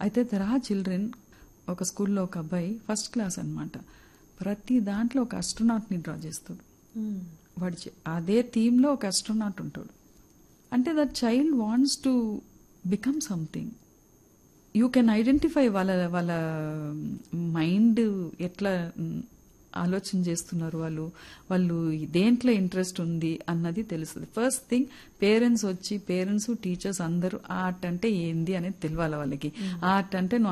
అయితే there are children ఒక స్కూల్లో ఒక అబ్బాయి ఫస్ట్ క్లాస్ అన్నమాట ప్రతి దాంట్లో ఒక astronaut ని డ్రా చేస్తాడు వాడి చే- అదే థీమ్లో ఒక అస్ట్రోనాట్ ఉంటాడు అంటే that child wants to become something you can identify వాళ్ళ వాళ్ళ మైండ్ ఎట్లా మ్, ఆలోచన చేస్తున్నారు వాళ్ళు వాళ్ళు దేంట్లో ఇంట్రెస్ట్ ఉంది అన్నది తెలుస్తుంది ఫస్ట్ థింగ్ పేరెంట్స్ వచ్చి పేరెంట్స్ టీచర్స్ అందరూ ఆర్ట్ అంటే ఏంది అనేది తెలియాలి వాళ్ళకి ఆర్ట్ అంటే నువ్వు